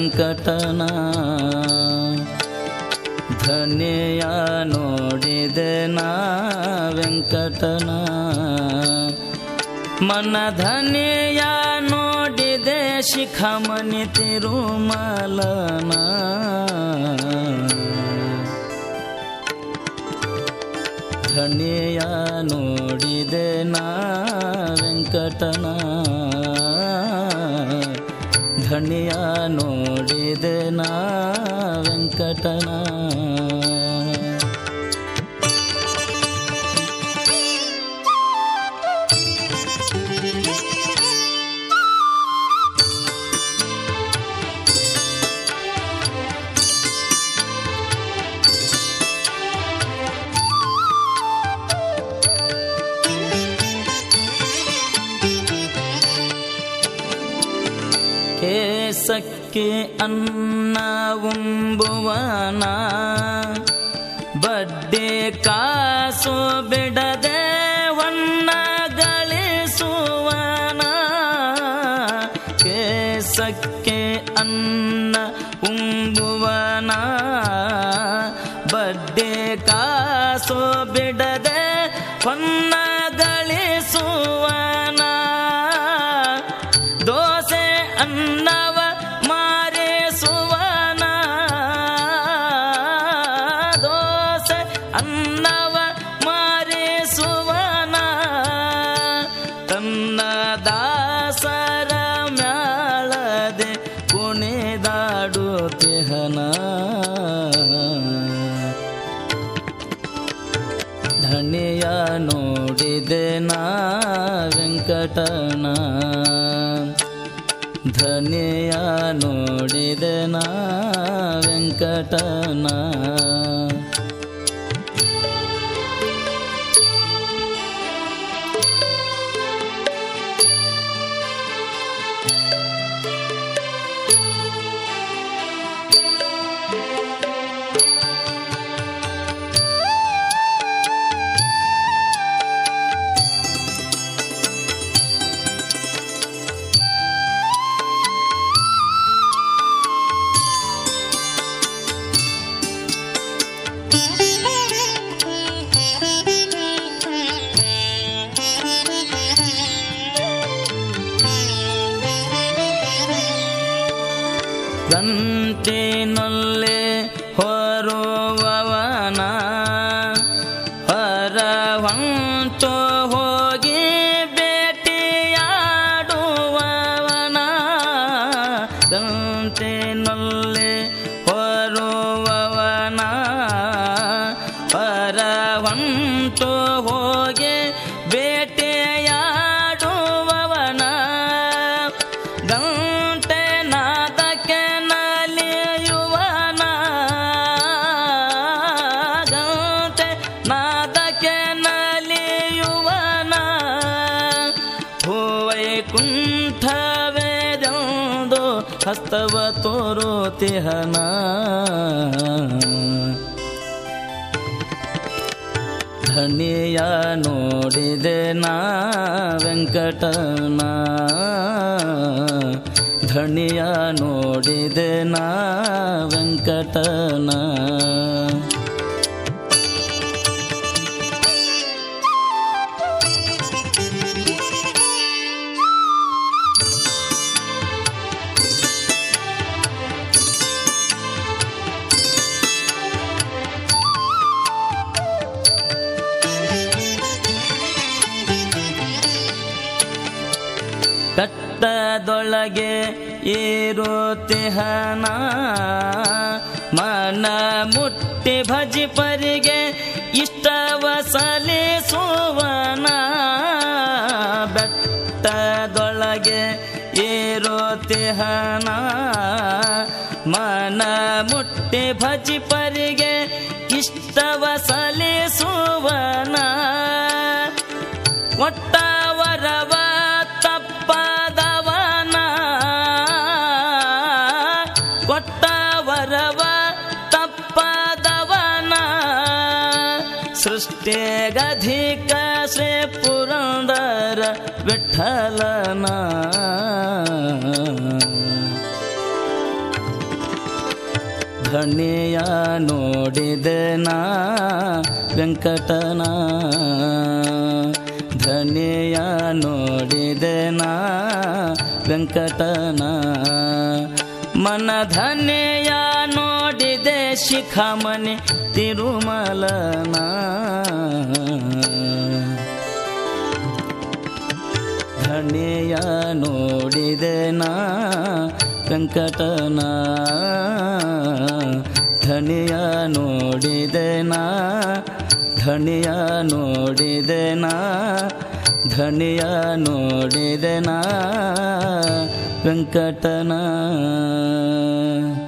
ವೆಂಕಟನ ಧನ್ಯ ನೋಡಿದೆ ನಾ ವೆಂಕಟನ ಮನ ಧನ್ಯ ನೋಡಿದೆ ಶಿಖಮಣಿ ತಿರುಮಲನ ಧನ್ಯ ನೋಡಿದೆ ನಾ ವೆಂಕಟನ ಧನ್ಯ ನೋಡಿದೆ ನಾ ವೆಂಕಟನ ಕೇಸಕ್ಕೆ ಅನ್ನ ಉಂಬುವನ ಬಡ್ಡೆ ಕಾಸು ಬಿಡದೆ ವನ್ನ ಗಳಿಸುವನ ಕೇಸಕ್ಕೆ ಅನ್ನ ಉಂಬುವನ ಬಡ್ಡೆ ಕಾಸು ಬಿಡದೆ ಹೊನ್ನ ಗಳಿಸುವನ ದೋಸೆ ಅನ್ನವ ಮಾರಿಸುವನ ದೋಸೆ ಅನ್ನವ ಮಾರಿಸುವನ ತನ್ನ ದಾಸರ ಮ್ಯಾಳದೆ ಕುಣಿದಾಡುತ್ತಿಹನ ಧನಿಯ ನೋಡಿದೆ ನಾ ವೆಂಕಟನ ಧನಿಯ ನೋಡಿದೆ ನಾ ವೆಂಕಟನ ಗಂಟಿನೊಲ್ಲೆ ಹೊರುವವನ ಹೊರ ಹೊಂಟು ಹೋಗಿ ಭೇಟಿಯಾಡುವವನ ಗಂಟಿನೊಲ್ಲೆ ಹೊರುವವನ ಹೊರ ಹೊಂಟು ಹೋಗಿ ಬೇಟೆಯಾಡುವವನ ಗಂಟೆ ನಾದಕ್ಕೆ ನಲಿಯುವನ ಗಂಟೆ ನಾದಕ್ಕೆ ನಲಿಯುವನ ಭೂವೈಕುಂಠವೇದೆಂದು ಹಸ್ತವ ತೋರುತಿಹನ ಧನಿಯ ನೋಡಿದೆ ನಾ ವೆಂಕಟನ ಧನಿಯ ನೋಡಿದೆ ನಾ ವೆಂಕಟನ ಕಟ್ಟದೊಳಗೆ ಏರುತಿಹನ ಮನ ಮುಟ್ಟಿ ಭಜಿ ಪರಿಗೆ ಇಷ್ಟವ ಸಲಿಸುವನ ಬೆಟ್ಟದೊಳಗೆ ಏರುತಿಹನ ಮನ ಮುಟ್ಟಿ ಭಜಿ ಪರಿಗೆ ಇಷ್ಟವ ಸಲಿಸುವನ ಒಟ್ಟ ವರವ ತಪ್ಪದವನ ಕೊಟ್ಟ ವರವ ತಪ್ಪದವನ ಸೃಷ್ಟಿಗಧಿಕ ಶ್ರೀ ಪುರಂದರ ವಿಠಲನ ಧಣಿಯ ನೋಡಿದೆ ನಾ ವೆಂಕಟನ ಧಣಿಯ ನೋಡಿದೆ ನಾ ವೆಂಕಟನ ಮನ ಧನೆಯ ನೋಡಿದೆ ಶಿಖಾಮಣಿ ತಿರುಮಲನ ಧಣಿಯ ನೋಡಿದೆ ನಾ ವೆಂಕಟನ ಧಣಿಯ ನೋಡಿದೆ ನಾ ಧಣಿಯ ನೋಡಿದೆ ನಾ ಧಣಿಯ ನೋಡಿದೆ ನಾ ವೆಂಕಟನ